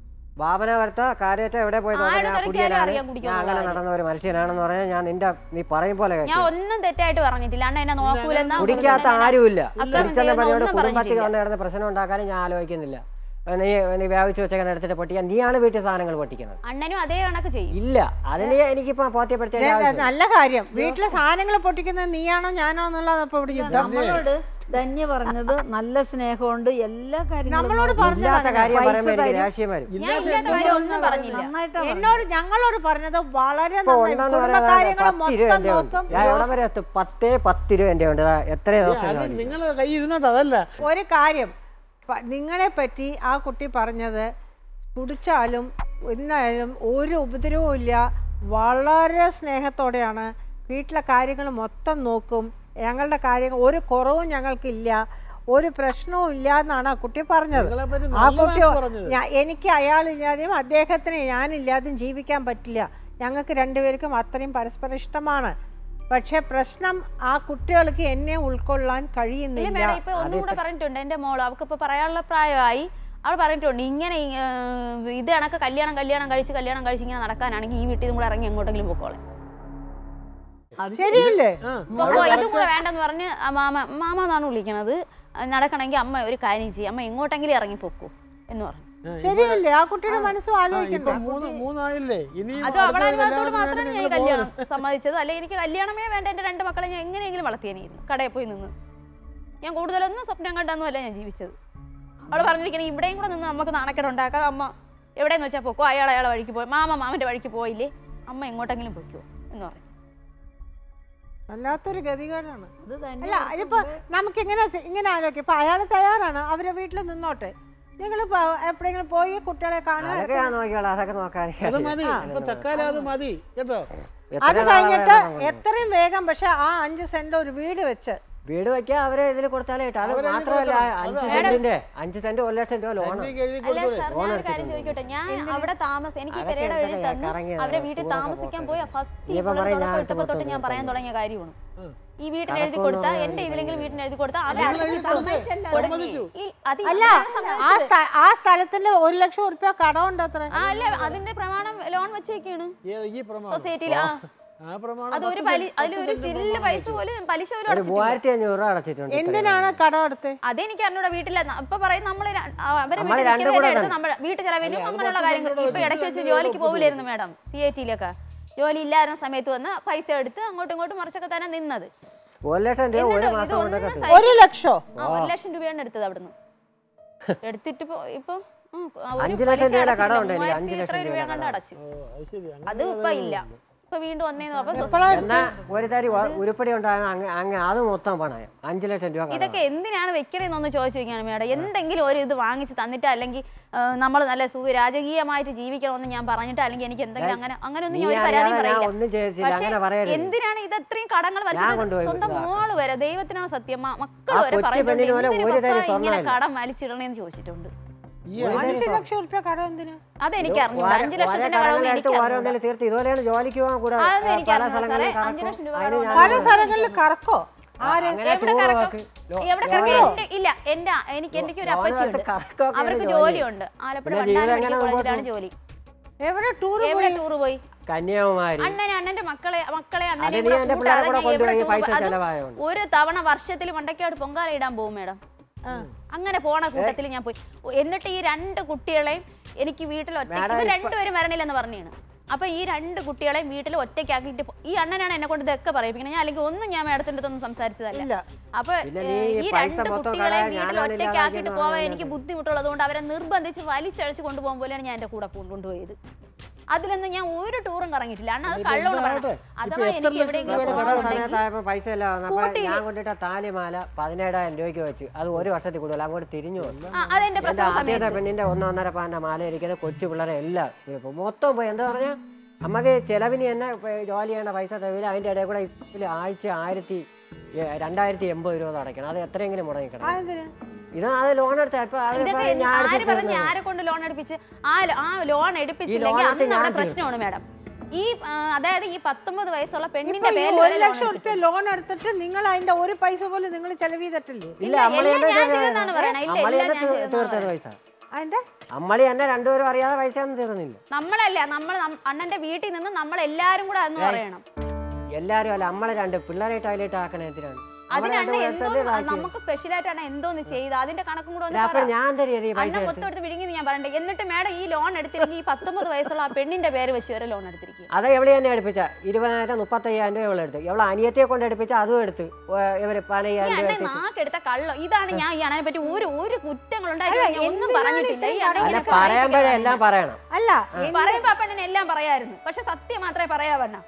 ഭാവന വരുത്ത കാര്യറ്റ എവിടെ പോയി നോക്കാൻ ഞാൻ ആരുടെ കുടിയനാണ് അറിയാൻ ഞാൻ കുടിക്കുമെന്നുള്ള അങ്ങനെ കാര്യം. നടന്ന ഒരു മനുഷ്യനാണെന്ന് പറഞ്ഞാൽ ഞാൻ നിന്റെ നീ പറയും പോലെ ഞാൻ കേട്ടു ഒന്നും തെറ്റായിട്ട് പറഞ്ഞിട്ടില്ല അണ്ണ എന്നെ നോക്കൂലെന്നാ കുടിക്കാത്ത ആരുമില്ല അക്രമം കുടിച്ചെന്ന ചെയ്യുന്ന പറഞ്ഞോട് ഒന്നും കുടുംബത്തിൽ പറഞ്ഞിട്ടില്ല. വന്ന് കിടന്ന് പ്രശ്നം ഉണ്ടാക്കാനും ഞാൻ ആലോചിക്കുന്നില്ല നീ നീ വ്യാപിച്ചു വെച്ചങ്ങനെ എടുത്തിട്ട് പൊട്ടിക്കാൻ നീയാണ് വീട്ടിൽ സാധനങ്ങൾ പൊട്ടിക്കുന്നത് അണ്ണനും അതേ കണക്ക് ചെയ്യും ഇല്ല അതിന് എനിക്കിപ്പോ പോത്യപ്പെടുത്തേണ്ട ദേ, ആവശ്യം നല്ല കാര്യം വീട്ടിലെ സാധനങ്ങൾ പൊട്ടിക്കുന്നത് നീയാണോ ഞാനോ എന്നുള്ളത് അപ്പൊ ഇവിടെ യുദ്ധം നമ്മളോട് ധന്യ പറഞ്ഞത് നല്ല സ്നേഹമുണ്ട് എല്ലാ കാര്യങ്ങളും നമ്മളോട് നോക്കും. പറഞ്ഞത് ഇല്ലാത്ത കാര്യം പൈസ പറയുമ്പോൾ എനിക്ക് തരും. രാഷ്ട്രീയം വരും ഞാൻ ഇല്ലാത്ത ഇല്ലാത്ത എന്തോ കാര്യം ഒന്നും പറഞ്ഞാ പറഞ്ഞില്ല നന്നായിട്ടാ എന്നോട് ഞങ്ങളോട് പറഞ്ഞത് വളരെ ഇപ്പൊ നന്നായി ഉണ്ടെന്ന് കുടുംബ പറയാൻ കാര്യങ്ങൾ പത്ത് രൂപ മൊത്തം എന്റെ ഉണ്ട് നോക്കും ഞാൻ എവിടെ വരെ എത്തും പത്തേ പത്ത് രൂപ എന്റെ ഉണ്ട് ദാ എത്ര ദിവസം അത് ഞാൻ നിങ്ങൾ കൈ ഇരുന്നോട്ട് അതല്ല ഒരു കാര്യം പ- നിങ്ങളെ പറ്റി ആ കുട്ടി പറഞ്ഞത് കുടിച്ചാലും എന്നായാലും ഒരു ഉപദ്രവവും ഇല്ല വളരെ സ്നേഹത്തോടെയാണ് വീട്ടിലെ കാര്യങ്ങൾ മൊത്തം നോക്കും ഞങ്ങളുടെ കാര്യങ്ങൾ ഒരു കുറവും ഞങ്ങൾക്കില്ല ഒരു പ്രശ്നവും ഇല്ല എന്നാണ് ആ കുട്ടി പറഞ്ഞത് നിങ്ങളെ പറ്റി ആ കുട്ടി നല്ലതാണ് പറഞ്ഞത് ഞാ- എനിക്ക് അയാളില്ലാതെയും അദ്ദേഹത്തിന് ഞാനില്ലാതെയും ജീവിക്കാൻ പറ്റില്ല ഞങ്ങൾക്ക് രണ്ടുപേർക്കും അത്രയും പരസ്പരം ഇഷ്ടമാണ് പക്ഷെ പ്രശ്നം ആ കുട്ടികൾക്ക് എന്നെ ഉൾക്കൊള്ളാൻ ഇല്ല കഴിയുന്നില്ല മേഡം ഇപ്പൊ ഒന്നും കൂടെ പറഞ്ഞിട്ടുണ്ട് എന്റെ മോള് അവൾക്ക് ഇപ്പൊ പറയാനുള്ള പ്രായമായി അവൾ പറഞ്ഞിട്ടുണ്ട് ഇങ്ങനെ ഈ, ഏർ, ഇത് കണക്ക് കല്യാണം കല്യാണം കഴിച്ച് കല്യാണം കഴിച്ച് ഇങ്ങനെ നടക്കാനാണെങ്കിൽ ഈ വീട്ടിൽ നിന്ന് കൂടെ ഇറങ്ങി എങ്ങോട്ടെങ്കിലും പൊക്കോളെ ശരിയല്ലേ ആ, പൊക്കോ ഇതും കൂടെ വേണ്ടെന്ന് പറഞ്ഞ് ആ മാമ മാമ എന്നാണ് വിളിക്കണത് നടക്കണമെങ്കിൽ അമ്മ ഒരു കാര്യം ചെയ്യും അമ്മ എങ്ങോട്ടെങ്കിലും ഇറങ്ങി പൊക്കോ എന്ന് പറഞ്ഞു ആ, ഇപ്പൊ- ശരിയല്ലേ ആ കുട്ടിയുടെ മനസ്സും ആ, ആലോചിക്കണ്ട ഇപ്പൊ മൂന്ന് മൂന്നായില്ലേ ഇനിയും അത് അടുത്ത അവളെ അനുഭവത്തോട് കല്യാണത്തിന് മാത്രമാണ് വേണ്ടി ഞാൻ ഈ നിങ്ങൾ കല്യാണം പോകുന്നു. സമ്മതിച്ചത് അല്ലെങ്കിൽ എനിക്ക് കല്യാണമേ വേണ്ട എന്റെ രണ്ട് മക്കളെ ഞാൻ എങ്ങനെയെങ്കിലും വളർത്തിയായിരുന്നു കടയിൽ പോയി നിന്ന് ഞാൻ കൂടുതലൊന്നും സ്വപ്നം കണ്ടൊന്നുമല്ല ഞാൻ ജീവിച്ചത് അവൾ പറഞ്ഞിരിക്കണേ ഇവിടെയും കൂടെ നിന്ന് നമുക്ക് നാണക്കേട് ഉണ്ടാക്കാതെ അമ്മ എവിടെയെന്ന് വെച്ചാൽ പൊക്കോ അയാൾ അയാളെ വഴിക്ക് പോയി മാമ മാമന്റെ വഴിക്ക് പോയില്ലേ അമ്മ എങ്ങോട്ടെങ്കിലും പൊയ്ക്കോ എന്ന് പറഞ്ഞു വല്ലാത്തൊരു ഗതികേടാണ് അത് ധന്യ അല്ല ഇതിപ്പോ നമുക്ക് ഇങ്ങനെ ഇങ്ങനെ ആലോചിക്കാം ഇപ്പൊ അയാൾ തയ്യാറാണ് അവരെ വീട്ടിൽ നിന്നോട്ടെ നിങ്ങൾ എപ്പോഴെങ്കിലും പോയി കുട്ടികളെ കാണുക അതൊക്കെ ഞാൻ നോക്കിയോളാം അതൊക്കെ നോക്കാൻ അത് മതി ഇപ്പൊ തക്കാലം അത് മതി കേട്ടോ അത് കഴിഞ്ഞിട്ട് എത്രയും വേഗം പക്ഷെ ആ അഞ്ച് സെന്റ് ഒരു വീട് വെച്ച് വീട് വെക്കാൻ അവരെ ഇതിൽ കൊടുത്താലേ കിട്ടും അത് അവരെ ഇതിൽ മാത്രമല്ല കൊടുക്കണം. അഞ്ച് അത് സെന്റിന്റെ അഞ്ച് സെന്റ് ഒരു ലക്ഷം രൂപ ലോണ് എനിക്ക് എഴുതി അല്ല കൊടുത്തൂടെ സാർ ഞാൻ ഒരു കാര്യം ചോദിക്കട്ടെ ഞാൻ അവിടെ താമസം എനിക്ക് ഈ അതൊക്കെ പെരയുടെ എഴുതി എടുത്തൊക്കെ തന്നു കറങ്ങി അവരെ നടക്കും. വീട്ടിൽ ടൂറൊക്കെ താമസിക്കാൻ പോക്ക്. പോയ ഫസ്റ്റ് ഇനിയിപ്പം പറയും ഞാൻ തുടക്കത്തപ്പോ തൊട്ട് അടുത്ത ഞാൻ പറയാൻ പുറത്ത് തുടങ്ങിയ കാര്യമാണ് ഈ വീട്ടിൽ കണക്ക് എഴുതി കൊടുത്താൽ കൊണ്ടുവന്ന് എന്റെ ഇതിലെങ്കിലും വീട്ടിൽ എഴുതി കൊടുത്താൽ അവർ നിങ്ങൾ അടുത്ത് എഴുതി കൊടുത്തേ? കൊടുക്കും. സമ്മതിച്ചു. ഈ- അത് അല്ല ഇയാളാണ് സമ്മതിച്ചത്. ആ സ്ഥ- ആ സ്ഥലത്തിന്റെ ഒരു ലക്ഷം ഉറുപ്പ്യ കടമുണ്ട് അത്ര ആ അല്ല അതിന്റെ പ്രമാണം ലോൺ വെച്ചേക്കാണ് ഏത് ഈ പ്രമാണം സൊസൈറ്റിയിൽ ആ ആ പ്രമാണം അത് ഒരു പത്ത് പലി സെന്റ്- അതിലൊരു പത്ത് സെന്റ് സില്ല് പ്രമാണം പൈസ വെച്ചു. പോലും പലിശ പോലും ഒരു അടച്ചിട്ടില്ല. മൂവായിരത്തി അഞ്ഞൂറ് രൂപ അടച്ചിട്ടുണ്ട് ഇത്രയും എന്തിനാണ് കടം എടുത്ത് അതെനിക്ക് അറിഞ്ഞൂടെ വീട്ടിലെ ഇപ്പൊ പറയും നമ്മള് ര- ആ, അവരെ നമ്മള് വീട്ടിൽ രണ്ടും നിൽക്കുന്ന കൂടെ എടുത്ത് തന്നെ. നമ്മുടെ വീട്ടു ചെലവിനും അല്ല, അത് അങ്ങനെയുള്ള പത്ത് കാര്യങ്ങൾ സെന്റ് ഇപ്പൊ ഇടയ്ക്ക് വെച്ച് ഒപ്പിച്ച് ജോലിക്ക് ഒപ്പിച്ച് പോകില്ലായിരുന്നു മാഡം സി ഐ ടിയിലൊക്കെ ജോലി ഇല്ലായിരുന്ന സമയത്ത് വന്ന് പൈസ എടുത്ത് അങ്ങോട്ടും ഇങ്ങോട്ടും മറിച്ചൊക്കെ തന്നെ നിന്നത് ഒരു ലക്ഷം രൂപ ഒരു എന്നിട്ട് മാസം ഇതൊന്നും കൊണ്ടൊക്കെ തീരും. സഹിക്കില്ല. ഒരു ലക്ഷോ ആ ഒരു ലക്ഷം രൂപയാണ് എടുത്തത് അവിടുന്ന് എടുത്തിട്ട് ഇപ്പൊ ഇപ്പൊ ഉം, ആ, ഒരു അഞ്ച് ലക്ഷം പലിശ രൂപയുടെ അടച്ചില്ല. കടമുണ്ട് എനിക്ക്. മൂവായിരത്തി അഞ്ച് ഇത്ര ലക്ഷം രൂപ രൂപയുടെ കണ്ട് കടം. അടച്ചു ഓ, അത് ശരി അങ്ങനെ അത് ഇപ്പൊ ഇല്ല ഇപ്പൊ വീണ്ടും വന്നേന്ന് അപ്പൊ എന്നാ ഒരു തരി വ- ഉരുപ്പടി ഉണ്ടാകുന്ന അങ്ങ് അങ്ങ് അത് മൊത്തം പണയം അഞ്ച് ലക്ഷം രൂപ കടമാണ്. ഇതൊക്കെ എന്തിനാണ് വെക്കണേന്നൊന്ന് ചോദിച്ചു നോക്കിയാണ് മേഡം എന്തെങ്കിലും ഒരു ഇത് വാങ്ങിച്ച് തന്നിട്ട് അല്ലെങ്കിൽ നമ്മൾ നല്ല സുഖ രാജകീയമായിട്ട് ജീവിക്കണമെന്ന് ഞാൻ പറഞ്ഞിട്ട് അല്ലെങ്കിൽ എനിക്ക് എന്തെങ്കിലും അങ്ങനെ അങ്ങനെ ഒന്നും നീ ഞാൻ ഒരു പരാതി അറിയാതെ ഞാൻ പറയില്ല ഒന്നും ചെയ്തിട്ടില്ല പക്ഷേ അങ്ങനെ പറയരുത് എന്തിനാണ് ഇത് ഇത്രയും കടങ്ങൾ ഞാൻ കൊണ്ടുപോയി വലിച്ചത് സ്വന്തം ഇതാക്കാം. മോള് വരെ ദൈവത്തിനാണ് സത്യം മ- മക്കൾ ആ വരെ കൊച്ചു പറഞ്ഞിട്ടുണ്ട് പെണ്ണിന് പോലെ എന്തിന് ഒരു തരി പപ്പാ ഇങ്ങനെ സ്വർണ്ണമില്ല. കടം വലിച്ചിടണേന്ന് ചോദിച്ചിട്ടുണ്ട് ഈ ഒരു അഞ്ച് തരി ലക്ഷം ഉറുപ്പ്യ കടം എന്തിനാ അതെനിക്ക് അറിഞ്ഞൂടാ ഓരോ- അഞ്ചു ഓരോ ലക്ഷത്തിന്റെ കടമൊന്നും കടങ്ങളായിട്ട് എനിക്ക് ഓരോന്നിലും തീർത്ത് ഇതുപോലെയാണ് ജോലിക്ക് പോകാൻ കൂടെ അത് ആ, എനിക്ക് പല അറിഞ്ഞൂടാ സ്ഥലങ്ങളിൽ സാറേ. അഞ്ച് കറക്കും. ലക്ഷം രൂപ അതിന് കടം ഞാൻ പല പോയി. സ്ഥലങ്ങളിൽ കറക്കോ ആര് അങ്ങനെ എവിടെ ടൂർ കറക്കം പോക്ക്. ലോ- എവിടെ ലോൺ കറക്കം എടുത്ത് എന്റെ ഇല്ല എന്റെ എനിക്ക് എനിക്ക് ഒരു ലോൺ എടുത്ത് അപ്പച്ചിയുണ്ട് കറക്കമൊക്കെയാണ് അവർക്ക് ജോലി. ജോലിയുണ്ട് ആലപ്പുഴ പിന്നെ ജീവിതം വണ്ടാനം എങ്ങനെ മെഡിക്കൽ മുമ്പോട്ട് കോളേജിലാണ് ജോലി എവിടെ ടൂർ എവിടെ പോയി ടൂർ പോയി കന്യാകുമാരി അണ്ണനെ അണ്ണന്റെ മക്കളെ മക്കളെ അത് അണ്ണനെ നീ എന്റെ പിള്ളേരെ കൂടെ കൊണ്ടുപോയി പൈസ അതും ചെലവായോണ്ട് ഒരു തവണ വർഷത്തിൽ മണ്ടക്കാട് പൊങ്കാല ഇടാൻ പോകും മേഡം അങ്ങനെ പോണ കൂട്ടത്തിൽ ഞാൻ പോയി ഓ, എന്നിട്ട് ഈ രണ്ട് കുട്ടികളെയും എനിക്ക് വീട്ടിൽ ഒറ്റ മാഡം ഇവർ ഇപ്പൊ- രണ്ടുപേരും വരണില്ലെന്ന് പറഞ്ഞാണ് അപ്പൊ ഈ രണ്ട് കുട്ടികളെയും വീട്ടിൽ ഒറ്റയ്ക്കാക്കിയിട്ട് പോ- ഈ അണ്ണനാണ് എന്നെ കൊണ്ട് ഇതൊക്കെ പറയിപ്പിക്കുന്നത് ഞാൻ അല്ലെങ്കിൽ ഒന്നും ഞാൻ മേഡത്തിന്റെ അടുത്തൊന്നും സംസാരിച്ചതല്ല ഇല്ല അപ്പൊ പിന്നെ ഏ, നീ ഈ പൈസ രണ്ട് മൊത്തം കുട്ടികളെ കളയാൻ വീട്ടിൽ ഞാനാണ് ഒറ്റയ്ക്കാക്കിയിട്ട് ഇല്ലാതാക്കിയെന്ന് പോവാൻ പറഞ്ഞത്. എനിക്ക് ബുദ്ധിമുട്ടുള്ളത് കൊണ്ട് അവരെ നിർബന്ധിച്ച് വലിച്ചഴച്ച് കൊണ്ടുപോകാൻ പോലെയാണ് ഞാൻ എന്റെ കൂടെ കൊണ്ടുപോയത് അതിലൊന്നും ഞാൻ ഒരു ടൂറും കറങ്ങിയിട്ടില്ല അണ്ണ അത് ഇപ്പൊ കള്ളോട് എന്താവട്ടെ? പറയണം ഇപ്പൊ അഥവാ എത്ര എനിക്ക് ലക്ഷം എവിടെയെങ്കിലും രൂപയുടെ കൊറോണ കടം പോകുന്നുണ്ടെങ്കിൽ സമയത്തായപ്പോ പൈസ എല്ലാം വന്നപ്പോ സ്കൂട്ടിയില്- ഞാൻ കൊണ്ടിട്ട താലിമാല പതിനേഴായിരം രൂപയ്ക്ക് വെച്ച് അത് ഒരു വർഷത്തിൽ കൂടുതൽ അങ്ങോട്ട് തിരിഞ്ഞു വന്നു ആ അതെന്റെ എന്റെ പ്രസവ ആദ്യത്തെ സമയത്ത് പെണ്ണിന്റെ ഒന്നൊന്നര പാൻ്റെ മാല ഇരിക്കുന്ന കൊച്ചു പിള്ളേരെ എല്ലാം ഇപ്പൊ മൊത്തം പോയി എന്താ പറഞ്ഞാ നമുക്ക് ചെലവിന് തന്നെ ഇപ്പൊ ജോലി ചെയ്യേണ്ട പൈസ തവില്ല അതിന്റെ ഇടയിൽ കൂടെ ഇതില് ആഴ്ച ആയിരത്തി ഏ, രണ്ടായിരത്തി എൺപത് രൂപ അടയ്ക്കണം അത് എത്രയെങ്കിലും മുടങ്ങിക്കണം അതെന്തിന് ഇത് അത് ലോൺ എടുത്ത ഇപ്പൊ അത് ഇതൊക്കെ ഇപ്പൊ ഞാൻ ആര് എടുത്തിട്ട് പറഞ്ഞ് വരുന്നത്. ആരെ കൊണ്ട് ലോൺ എടുപ്പിച്ച് ആ ലോ- ആ ലോൺ എടുപ്പിച്ചില്ലെങ്കിൽ എടുത്ത് അന്ന് അവിടെ ഞാൻ പ്രശ്നമാണ് മാഡം ഈ ആ, അതായത് ഈ പത്തൊമ്പത് വയസ്സുള്ള ഇപ്പൊ പെണ്ണിന്റെ ഈ പേരിൽ ഒരു ലക്ഷം ഉറുപ്പ്യ ലോൺ എടുത്തിട്ട് നിങ്ങൾ അതിന്റെ ഒരു പൈസ പോലും നിങ്ങൾ ചെലവ് ചെയ്തിട്ടില്ലേ ഇല്ല ഇല്ല, അമ്മളി എല്ലാം തന്നെ ഞാൻ ചെയ്തത്. ചെയ്തെന്നാണ് പറയണേ. ഇല്ല, അമ്മളി എല്ലാം തന്നെ ഞാൻ തീ- ചെയ്തെന്നാണ് തീർത്തത് പൈസ അതിന്റെ അമ്മളി തന്നെ രണ്ടുപേരും അറിയാതെ പൈസ ഒന്നും തീർന്നില്ല നമ്മളല്ല നമ്മൾ അണ്ണന്റെ വീട്ടിൽ നിന്ന് നമ്മൾ എല്ലാരും കൂടെ അന്ന് പറയണം എല്ലാരും അല്ല അമ്മളെ രണ്ട് പിള്ളേരെ ടോയ്ലറ്റ് ആക്കണ എന്തിനാണ് നമ്മളെ അതിന് അണ്ണ രണ്ടുപേരെ എന്തോ തന്നെ ഇതാക്കി. നമുക്ക് സ്പെഷ്യൽ ആയിട്ടാണ് എന്തോന്ന് ചെയ്ത് അതിന്റെ കണക്കും കൂടെ ഒന്ന് അപ്പൊ പറ. ഞാൻ തരിക ഈ പൈസ അണ്ണൻ എടുത്ത്. മൊത്തം എടുത്ത് വിഴുങ്ങി ഞാൻ പറയണ്ടേ എന്നിട്ട് മേഡം ഈ ലോൺ എടുത്തിരിക്കും ഈ പത്തൊമ്പത് വയസ്സുള്ള ആ പെണ്ണിന്റെ പേര് വെച്ച് വരെ ലോൺ എടുത്തിരിക്കുക അത് എവിടെ തന്നെ എടുപ്പിച്ച ഇരുപതിനായിരം മുപ്പത്തയ്യായിരം രൂപ ഇവളെ എടുത്ത് ഇവളെ അനിയത്തിയെ കൊണ്ട് എടുപ്പിച്ച അതും എടുത്ത് ഏ, ഇവര് ഈ പതിനയ്യായിരം രൂപ അണ്ണൻ എടുത്ത് നാക്കെടുത്ത കള്ളം ഇതാണ് ഞാൻ ഈ അണ്ണനെ പറ്റി ഒരു ഒരു കുറ്റങ്ങൾ ഉണ്ടായി അല്ല, ഒന്നും എന്തിനാണ് പറഞ്ഞിട്ടില്ല ഈ ഇത്രയും അണ്ണൻ അല്ല ഇങ്ങനെ പറയുമ്പോഴേ പറയിപ്പിക്കാൻ എല്ലാം പറയണം അല്ല പറയുമ്പോ ആ പെണ്ണിനെ എല്ലാം പറയായിരുന്നു പക്ഷെ സത്യം മാത്രമേ പറയാവണ്ണ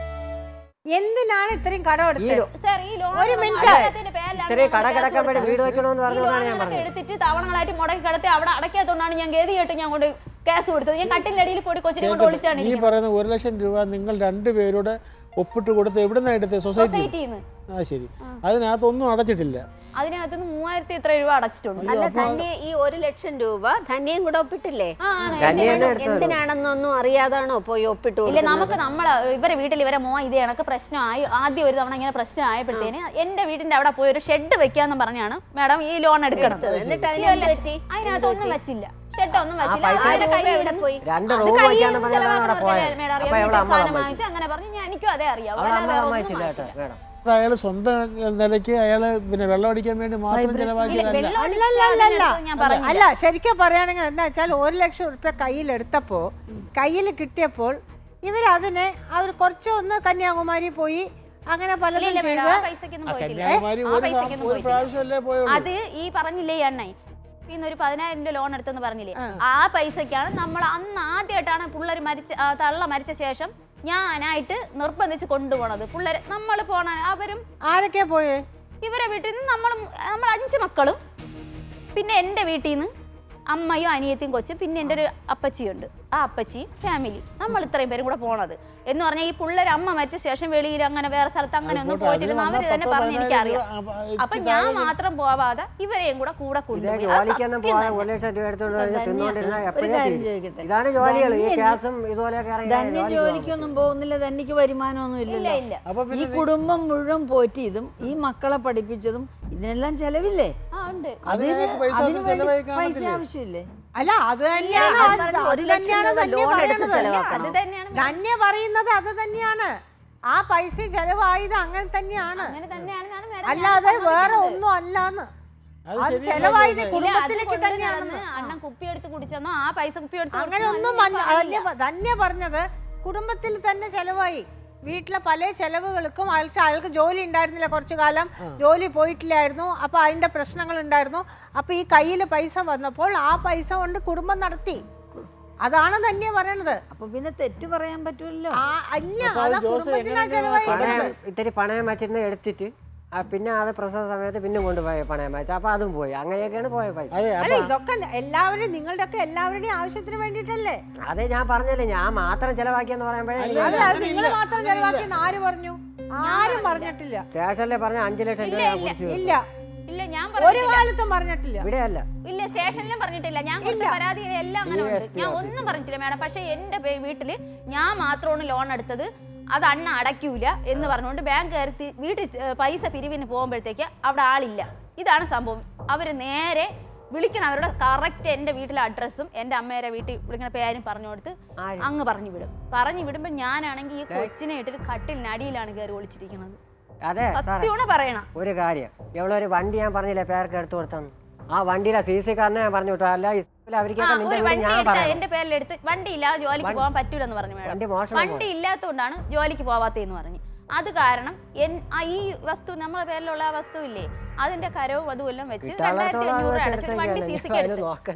എന്തിനാണ് ഇത്രയും കടം ഈ എടുത്തത് ലോ- സാർ ഈ ലോൺ ഒരു minute. ഇത്രയും കട കിടക്കുമ്പോഴേ വീട് വെക്കണമെന്ന് പറഞ്ഞുകൊണ്ടാണ് ഞാൻ പറഞ്ഞത് എടുത്തിട്ട് തവണകളായിട്ട് മുടക്കി കിടത്തി അവിടെ അടയ്ക്കാത്തോണ്ടാണ് ഞാൻ ഗതികെട്ട് ഞാൻ കൊണ്ട് കേസ് കൊടുത്തത് ഞാൻ കട്ടിലിന്റെ അടിയിൽ പോയി കൊച്ചിനെ കൊണ്ട് ഒളിച്ചാണ് ഈ പറയുന്ന ഒരു ലക്ഷം രൂപ നിങ്ങൾ രണ്ടുപേരുടെ ഒപ്പിട്ട് കൊടുത്ത് എവിടുന്നാ എടുത്തത് സൊസൈറ്റി സൊസൈറ്റിയിൽ നിന്ന് ആ ശരി അതിനകത്തൊന്നും അടച്ചിട്ടില്ല അതിനകത്തുനിന്ന് മൂവായിരത്തി എത്ര രൂപ അടച്ചിട്ടുണ്ട് അല്ല ധന്യ ഈ ഒരു ലക്ഷം രൂപ ധന്യയും കൂടെ ഒപ്പിട്ടില്ലേ ആ, ആണ്. ധന്യ തന്നെ എടുത്തത് എന്തിനാണെന്നൊന്നും അറിയാതാണോ പോയി ഒപ്പിട്ട് ഇല്ല കൊടുക്കുന്നത്? നമുക്ക് നമ്മളെ ഇവരെ വീട്ടിൽ ഇവരെ മോ ഇത് കണക്ക് പ്രശ്നമായി ആദ്യം ഒരു തവണ ഇങ്ങനെ പ്രശ്നമായപ്പോഴത്തേന് എന്റെ വീടിന്റെ അവിടെ പോയി ഒരു ഷെഡ് വെക്കാന്ന് പറഞ്ഞാണ് മാഡം ഈ ലോൺ എടുക്കണം എന്നിട്ട് അതിന് ഈ ഒരു എന്ത് ലക്ഷം- പറ്റി? അതിനകത്ത് ഒന്നും വെച്ചില്ല ഷെഡ് ഒന്നും വെച്ചില്ല പൈസ അതിന്റെ രൂപ കയ്യിൽ എവിടെ നിന്ന് പോയി രണ്ട് അത് റൂം കയ്യിൽ വയ്ക്കാന്ന് നിന്ന് പറഞ്ഞാണ് അവിടെ ചെലവാക്കുന്നവർക്കല്ലേ പോയത് മേഡം അറിയാം. അപ്പൊ ഇവിടെ വീട്ടിൽ അമ്മ സാധനം സമ്മതിച്ചു വാങ്ങിച്ച് അങ്ങനെ പറഞ്ഞു ഞാൻ എനിക്കും അതേ അറിയാവൂ അവളെ അല്ലാതെ അമ്മ വേറെ ഒന്നും സമ്മതിച്ചില്ല വാങ്ങിച്ചില്ല. കേട്ടോ മേഡം അയാൾ സ്വന്തം നിലയ്ക്ക് അയാൾ പിന്നെ വെള്ളം അടിക്കാൻ വേണ്ടി മാത്രം ഇല്ല, ചിലവാക്കിയതല്ല വെള്ളം അല്ലല്ലല്ല ഒഴിച്ചാൽ ഞാൻ പറഞ്ഞില്ല. അല്ല ശരിക്കും പറയുകയാണെങ്കിൽ എന്താ വെച്ചാൽ ഒരു ലക്ഷം ഉറുപ്പ്യ കയ്യിലെടുത്തപ്പോൾ കയ്യിൽ കിട്ടിയപ്പോൾ ഇവരതിനെ അവർ കുറച്ചൊന്ന് കന്യാകുമാരി പോയി അങ്ങനെ ഇല്ല, പലതും ഇല്ല, ചെയ്ത് മേഡം, ആ പൈസക്കൊന്നും പോയിട്ടില്ല. കന്യാകുമാരി ആ ഒരു പൈസക്കൊന്നും ഒരു പോയിട്ടില്ല. പ്രാവശ്യമല്ലേ പോയുള്ളൂ അത് ഈ പറഞ്ഞില്ലേ ഈ എണ്ണ പിന്നെ ഒരു പതിനായിരം രൂപ ലോൺ എടുത്തെന്ന് പറഞ്ഞില്ലേ ആ പൈസക്കാണ് നമ്മൾ അന്ന് ആദ്യമായിട്ടാണ് പിള്ളേർ മരിച്ച ആ, തള്ള മരിച്ച ശേഷം ഞാനായിട്ട് നിർബന്ധിച്ച് കൊണ്ടുപോണത് പിള്ളേര് നമ്മൾ പോണ അവരും ആരൊക്കെ പോയി ഇവരെ വീട്ടിൽ നിന്ന് നമ്മൾ നമ്മൾ അഞ്ച് മക്കളും പിന്നെ എൻ്റെ വീട്ടിൽ നിന്ന് അമ്മയും അനിയത്തിയും കൊച്ചും പിന്നെ എൻ്റെ ഒരു അപ്പച്ചിയുണ്ട് ആ അപ്പച്ചിയും ഫാമിലി നമ്മൾ ഇത്രയും പേരും കൂടെ പോണത് എന്ന് പറഞ്ഞാൽ ഈ പിള്ളേർ അമ്മ മരിച്ച ശേഷം വെളിയിൽ അങ്ങനെ വേറെ സ്ഥലത്ത് അങ്ങനെ ഒന്നും ആയിക്കോട്ടെ, അതിന് പോയിട്ടില്ല വന്ന അവര് തന്നെ പത്തോ പറഞ്ഞ് എനിക്കറിയാം പതിനായിരം രൂപ, ആ, അപ്പൊ ഇച്ചിരി ഞാൻ താഴെ മാത്രം പോവാതെ ഇവരെയും കൂടെ കൂടെ ഇതേ കൊണ്ടുപോയി അത് ജോലിക്കൊന്നും സത്യം പോകാതെ തന്നെ. ഒരു ലക്ഷം രൂപ എടുത്തോണ്ട് കഴിഞ്ഞാൽ ധന്യ, തിന്നോണ്ടിരുന്ന ഒരു എപ്പോഴേ കാര്യം തീരും. ചോദിക്കട്ടെ ഇതാണ് ജോലികൾ ഈ ധന്യ- ഗ്യാസും ഇതുപോലെയൊക്കെ ഇറങ്ങി ധന്യ ജോലിക്കൊന്നും പോകുന്നില്ല ധന്യക്ക് വരുമാനമൊന്നും ഇല്ല ഇല്ലല്ലോ ഇല്ല അപ്പൊ ഈ പിന്നെ കുടുംബം മുഴുവൻ പോറ്റിയതും ഈ മക്കളെ പഠിപ്പിച്ചതും ഇതിനെല്ലാം ചെലവില്ലേ ആ ഉണ്ട് അതിന് ഞങ്ങൾക്ക് പൈസ അതിന് ഒന്നും വേണ്ടി ചെലവായി പൈസ കാണത്തില്ലേ? ആവശ്യമില്ലേ അല്ല അത് തന്നെയാണ് ഞാൻ അത് പറഞ്ഞു, ഒരു അത് ലക്ഷം തന്നെയാണ് രൂപ ധന്യ ലോൺ എടുത്ത് പറയണത്. ചെലവാക്കണം. അത് തന്നെയാണ് ധന്യ പറയുന്നത് അത് തന്നെയാണ് ആ പൈസ ചെലവായത് അങ്ങനെ തന്നെയാണ് അങ്ങനെ തന്നെയാണെന്നാണ് മേഡം അല്ലാതെ വേറെ ഒന്നും അല്ലാന്ന് അത് അത് ശരിയല്ല ചെലവായത് ജോസേ. കുടുംബത്തിലേക്ക് തന്നെയാണ് അണ്ണൻ കുപ്പി എടുത്ത് കുടിച്ചെന്നോ ആ പൈസ കുപ്പി എടുത്ത് അങ്ങനെ കൊടുത്തെന്നോ ഒന്നും അതൊന്നും മഞ്ഞ- എനിക്ക് ധന്യ ധന്യ പറഞ്ഞത് കുടുംബത്തിൽ തന്നെ ചെലവായി വീട്ടിലെ പല ചെലവുകൾക്കും അയാൾക്ക് അയാൾക്ക് ജോലി ഉണ്ടായിരുന്നില്ല കുറച്ചു കാലം ജോലി പോയിട്ടില്ലായിരുന്നു അപ്പൊ അതിന്റെ പ്രശ്നങ്ങൾ ഉണ്ടായിരുന്നു അപ്പൊ ഈ കയ്യിൽ പൈസ വന്നപ്പോൾ ആ പൈസ കൊണ്ട് കുടുംബം നടത്തി അതാണ് ധന്യ പറയണത് അപ്പൊ പിന്നെ തെറ്റ് പറയാൻ പറ്റുമല്ലോ ആ അല്ല അപ്പൊ അത് അതാ ജോസ് കുടുംബത്തിനാ എങ്ങനെയാണ് ചെലവായി പണയം ഇത്തിരി പണയം വെച്ചിരുന്ന് എടുത്തിട്ട് ആ പിന്നെ അത് പ്രസവ സമയത്ത് പിന്നെ കൊണ്ടുപോയി പണയം വെച്ചു അപ്പൊ അതും പോയി അങ്ങനെയൊക്കെയാണ് പോയ പൈസ അതെ അല്ല അപ്പൊ ഇതൊക്കെ എല്ലാവരും നിങ്ങളുടെ ഒക്കെ എല്ലാവരുടെയും ആവശ്യത്തിന് വേണ്ടിയിട്ടല്ലേ അതെ ഞാൻ പറഞ്ഞല്ലേ ഞാൻ മാത്രം ചെലവാക്കിയെന്ന് പറയുമ്പോഴേ അല്ല, അല്ല അങ്ങനെ നിങ്ങൾ ഇല്ല, മാത്രം അങ്ങനെ ചെലവാക്കിയെന്ന് ആര് പറഞ്ഞു ആരും പറഞ്ഞിട്ടില്ല സ്റ്റേഷനിലെ പറഞ്ഞ അഞ്ചു ലക്ഷം രൂപ ഞാൻ കുടിച്ചു ഇല്ല ഇല്ല ഞാൻ ഒരു പറഞ്ഞിട്ടില്ല കാലത്തും പറഞ്ഞിട്ടില്ല ഇവിടെയല്ല ഇല്ല സ്റ്റേഷനിലും പറഞ്ഞിട്ടില്ല ഞാൻ കൊടുത്ത പരാതി എല്ലാം അങ്ങനെ ഉണ്ട് ഞാൻ ഒന്നും പറഞ്ഞിട്ടില്ല മേഡം പക്ഷെ എന്റെ പേ- വീട്ടില് ഞാൻ മാത്രമാണ് ലോൺ എടുത്തത് അത് അണ്ണ അടയ്ക്കൂല എന്ന് പറഞ്ഞുകൊണ്ട് ബാങ്ക് കയറി വീട്ടിൽ ഏ, പൈസ പിരിവിന് പോകുമ്പോഴത്തേക്ക് അവിടെ ആളില്ല ഇതാണ് സംഭവം അവര് നേരെ വിളിക്കണം അവരുടെ കറക്റ്റ് എൻ്റെ വീട്ടിലെ അഡ്രസ്സും എൻ്റെ അമ്മയുടെ വീട്ടിൽ വിളിക്കുന്ന പേരും പറഞ്ഞു കൊടുത്ത് ആര്? അങ്ങ് പറഞ്ഞു വിടും പറഞ്ഞു വിടുമ്പോൾ ഞാനാണെങ്കിൽ ഈ കൊച്ചിനെ ഇട്ടിട്ട് കട്ടിലിനടിയിലാണ് കയറി ഒളിച്ചിരിക്കുന്നത് അതെ സാറേ സത്യമാണ് പറയണം ഒരു കാര്യം എവളൊരു വണ്ടി ഞാൻ പറഞ്ഞില്ലേ പേർക്ക് എടുത്തു കൊടുത്തെന്ന് ആ വണ്ടിയിലെ സി സി കാരനെ ഞാൻ പറഞ്ഞു വിട്ടു അല്ല ഈ സ്കൂളിൽ ആ, അവർക്കൊക്കെ നിന്റെ ഒരു വീട് വണ്ടി ഞാൻ എടുത്ത് പറയാം എന്റെ പേരിലെടുത്ത് വണ്ടി ഇല്ലാതെ ജോലിക്ക് പോകാൻ പറ്റൂലെന്ന് പറഞ്ഞു മേഡം വണ്ടി മോഷണം വണ്ടി ഇല്ലാത്തതുകൊണ്ടാണ് ജോലിക്ക് പോവാത്തതെന്ന് പറഞ്ഞു അത് കാരണം എൻ- ആ ഈ വസ്തു നമ്മളെ പേരിലുള്ള ആ വസ്തു ഇല്ലേ അതിന്റെ കരവും അതും എല്ലാം വെച്ച് രണ്ടായിരത്തി കിട്ടാളത്തോളം അഞ്ഞൂറ് അടച്ചിട്ട് വണ്ടി സി സിക്ക് എടുത്ത് നോക്കാൻ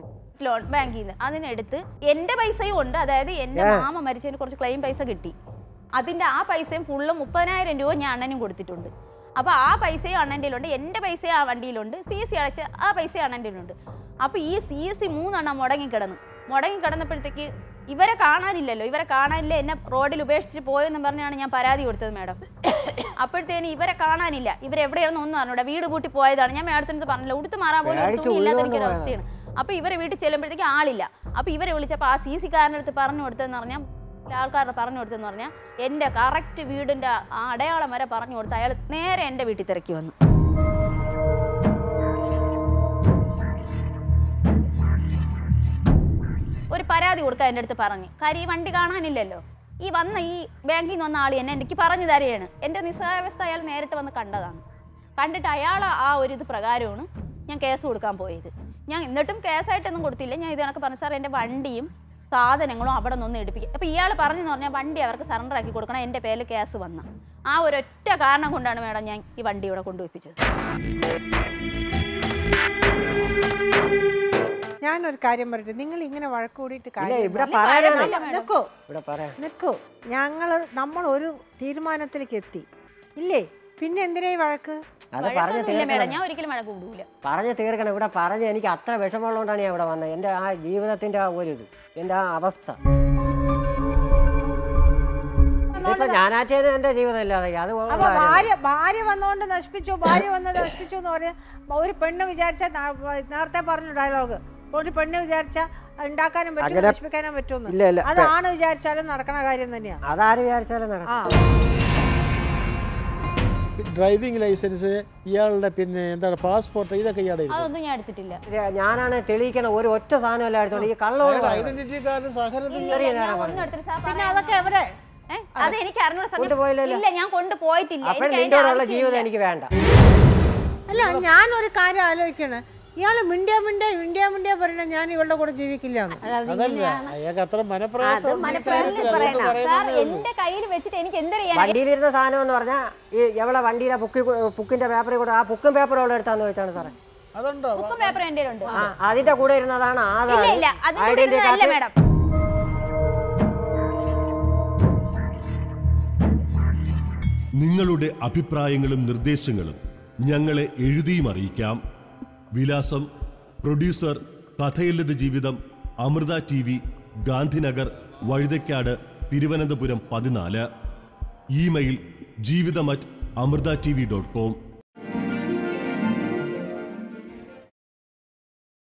ലോൺ ബാങ്കിൽ നിന്ന് അതിനെടുത്ത് എൻ്റെ പൈസയും ഉണ്ട് അതായത് എൻ്റെ മാമ മരിച്ചതിന് കുറച്ച് ക്ലെയിം പൈസ കിട്ടി അതിൻ്റെ ആ പൈസയും ഫുള്ള് മുപ്പതിനായിരം രൂപ ഞാൻ അണ്ണനും കൊടുത്തിട്ടുണ്ട് അപ്പോൾ ആ പൈസയും അണ്ണൻ്റെ ഉണ്ട് എൻ്റെ പൈസയും ആ വണ്ടിയിലുണ്ട് സി സി അടച്ച ആ പൈസ അണ്ണൻ്റെ ഉണ്ട് അപ്പോൾ ഈ സി സി മൂന്നെണ്ണം മുടങ്ങി കിടന്നു മുടങ്ങി കിടന്നപ്പോഴത്തേക്ക് ഇവരെ കാണാനില്ലല്ലോ ഇവരെ കാണാനില്ല എന്നെ റോഡിൽ ഉപേക്ഷിച്ച് പോയെന്ന് പറഞ്ഞാണ് ഞാൻ പരാതി കൊടുത്തത് മാഡം അപ്പോഴത്തേന് ഇവരെ കാണാനില്ല ഇവരെവിടെയാണെന്ന് ഒന്നും അറിഞ്ഞൂടാ വീട് പൂട്ടി പോയതാണ് ഞാൻ മാഡത്തിനടുത്ത് പറഞ്ഞില്ല ഉടുത്ത് മാറാൻ പോലും ഒരു പേടിച്ച് തുണി ഇല്ലാത്ത ഉള്ളിലോട്ട് എനിക്കൊരു അവസ്ഥയാണ് അപ്പോൾ ഇവരെ വീട്ടിൽ ചെല്ലുമ്പോഴത്തേക്ക് ആളില്ല അപ്പോൾ ഇവരെ വിളിച്ചപ്പോൾ ആ സി സി കാരൻ്റെ അടുത്ത് പറഞ്ഞു കൊടുത്തതെന്ന് പറഞ്ഞാൽ ആൾക്കാരുടെ പറഞ്ഞു കൊടുത്തെന്ന് പറഞ്ഞാൽ എൻ്റെ കറക്റ്റ് വീടിൻ്റെ ആ അടയാളം വരെ പറഞ്ഞു കൊടുത്ത് അയാൾ നേരെ എൻ്റെ വീട്ടിൽ തിരക്കി വന്നു ഒരു പരാതി കൊടുക്കാൻ എൻ്റെ അടുത്ത് പറഞ്ഞു കാര്യം ഈ വണ്ടി കാണാനില്ലല്ലോ ഈ വന്ന ഈ ബാങ്കിൽ നിന്ന് വന്ന ആൾ എന്നെ എനിക്ക് പറഞ്ഞു തരികയാണ് എൻ്റെ നിസ്സഹാവസ്ഥ അയാൾ നേരിട്ട് വന്ന് കണ്ടതാണ് കണ്ടിട്ട് അയാൾ ആ ഒരു ഇത് പ്രകാരമാണ് ഞാൻ കേസ് കൊടുക്കാൻ പോയത് ഞാൻ എന്നിട്ടും കേസായിട്ടൊന്നും കൊടുത്തില്ല ഞാൻ ഇത് കണക്ക് പറഞ്ഞു സാർ എൻ്റെ വണ്ടിയും സാധനങ്ങളും അവിടെ നിന്ന് എടുപ്പിക്കുക അപ്പോൾ ഇയാൾ പറഞ്ഞെന്ന് പറഞ്ഞാൽ വണ്ടി അവർക്ക് സറണ്ടർ ആക്കി കൊടുക്കണം എൻ്റെ പേരിൽ കേസ് വന്ന ആ ഒരൊറ്റ കാരണം കൊണ്ടാണ് മേഡം ഞാൻ ഈ വണ്ടി ഇവിടെ കൊണ്ടുവയ്പ്പിച്ചത് ഞാനൊരു കാര്യം പറയട്ടെ നിങ്ങൾ ഇങ്ങനെ വഴക്ക് കൂടിയിട്ട് ഇല്ല ഇവിടെ കാര്യം പറയാനാണ് നിൽക്കൂ ഇവിടെ പറയാം നിൽക്കൂ ഞങ്ങൾ നമ്മൾ ഒരു തീരുമാനത്തിലേക്ക് എത്തി ഇല്ലേ പിന്നെ എന്തിനാ ഈ വഴക്ക് അത് പറഞ്ഞു വഴക്കൊന്നുമില്ല മേഡം തീർക്കണം ഞാൻ ഒരിക്കലും വഴക്ക് കൂടൂല പറഞ്ഞു തീർക്കണം ഇവിടെ പറഞ്ഞ് എനിക്ക് അത്ര വിഷമമുള്ളതുകൊണ്ടാണ് ഞാൻ ഇവിടെ വന്നത് എൻ്റെ ആ ജീവിതത്തിൻ്റെ ആ ഒരു ഇത് എൻ്റെ ആ അവസ്ഥ ഇതിപ്പോ ഞാനാറ്റിയത് എൻ്റെ ജീവിതം ഇല്ലാതെ അത് അപ്പൊ ഉള്ള കാര്യം. ഭാര്യ ഭാര്യ വന്നോണ്ട് നശിപ്പിച്ചു ഭാര്യ വന്ന് നശിപ്പിച്ചു എന്ന് പറഞ്ഞ ഒരു പെണ്ണ് വിചാരിച്ച നേരത്തെ പറഞ്ഞു ഡയലോഗ് ഒരു പെണ്ണ് വിചാരിച്ച ഉണ്ടാക്കാനും പറ്റും അങ്ങനെ- നശിപ്പിക്കാനും ഇല്ല, പറ്റുമെന്ന് ഇല്ല. അതാണ് വിചാരിച്ചാലും നടക്കണ കാര്യം തന്നെയാ അതാര് വിചാരിച്ചാലും ആ നടക്കും ഡ്രൈവിംഗ് ലൈസൻസ് ഇയാളുടെ പിന്നെ എന്താണ് പാസ്പോർട്ട് ഇതൊക്കെ ഇയാളുടെ ഇരിക്കും. അതൊന്നും ഞാൻ എടുത്തിട്ടില്ല ഇത് ഞാനാണ് തെളിയിക്കണ ഒരു ഒറ്റ സാധനം അല്ല എടുത്തോണ്ട് ഈ കള്ളോട് അയാളുടെ ഐഡന്റിറ്റി കാർഡ് സഹകരണത്തിൽ ചെറിയ നേരം ഒന്നും പറഞ്ഞു എടുത്തിട്ട് സാർ പിന്നെ പറയാൻ അതൊക്കെ എവിടെ ഏ? അത് എനിക്ക് അറിഞ്ഞൂടാ സത്യം. കൊണ്ടുപോയില്ലല്ലോ. ഇല്ല ഞാൻ കൊണ്ടുപോയിട്ടില്ല അപ്പോൾ എനിക്ക് നിന്റെ അതിന്റെ കൂടെയുള്ള ജീവിതം ആവശ്യമില്ല. എനിക്ക് വേണ്ട അല്ല ഞാനൊരു കാര്യം ആലോചിക്കണേ ഇയാള് മിണ്ടിയ മിണ്ടിയ മിണ്ടിയ മിണ്ടിയ പറയണ ഞാൻ ഇവളുടെ കൂടെ ജീവിക്കില്ല എന്ന് അതല്ല അയാൾക്ക് അത്ര മനപ്രയാസം ഉണ്ട് ഈ മനപ്രയാസത്തിൽ കാര്യത്തിൽ. അതുകൊണ്ട് പറയണം. സാർ പറയുന്നതേ ഉള്ളൂ. എന്റെ കയ്യിൽ വെച്ചിട്ട് എനിക്ക് എന്ത് ചെയ്യാൻ വണ്ടിയിലിരുന്ന സാധനം എന്ന് പറഞ്ഞാൽ ഈ എവിടെ വണ്ടിയിലെ ബുക്കി ബുക്കിന്റെ പേപ്പറിൽ കൂടെ ആ ബുക്കും പേപ്പറും അവിടെ എടുത്താന്ന് ചോദിച്ചാണ് സാറേ അതുണ്ടോ ബുക്കും പേപ്പറും എൻ്റെ ഉണ്ട് ആ അതിന്റെ കൂടെ ഇരുന്നതാണ് ഇല്ല ആധാർ ഇല്ല അതിന്റെ കൂടെ ഐഡന്റിറ്റി ഇരുന്നതല്ല കാർഡ് മേഡം നിങ്ങളുടെ അഭിപ്രായങ്ങളും നിർദ്ദേശങ്ങളും ഞങ്ങളെ എഴുതിയും അറിയിക്കാം വിലാസം പ്രൊഡ്യൂസർ കഥയില്ലത് ജീവിതം അമൃത ടി വി ഗാന്ധിനഗർ വഴുതയ്ക്കാട് തിരുവനന്തപുരം പതിനാല് ഇമെയിൽ ജീവിതം at Amrita T V dot com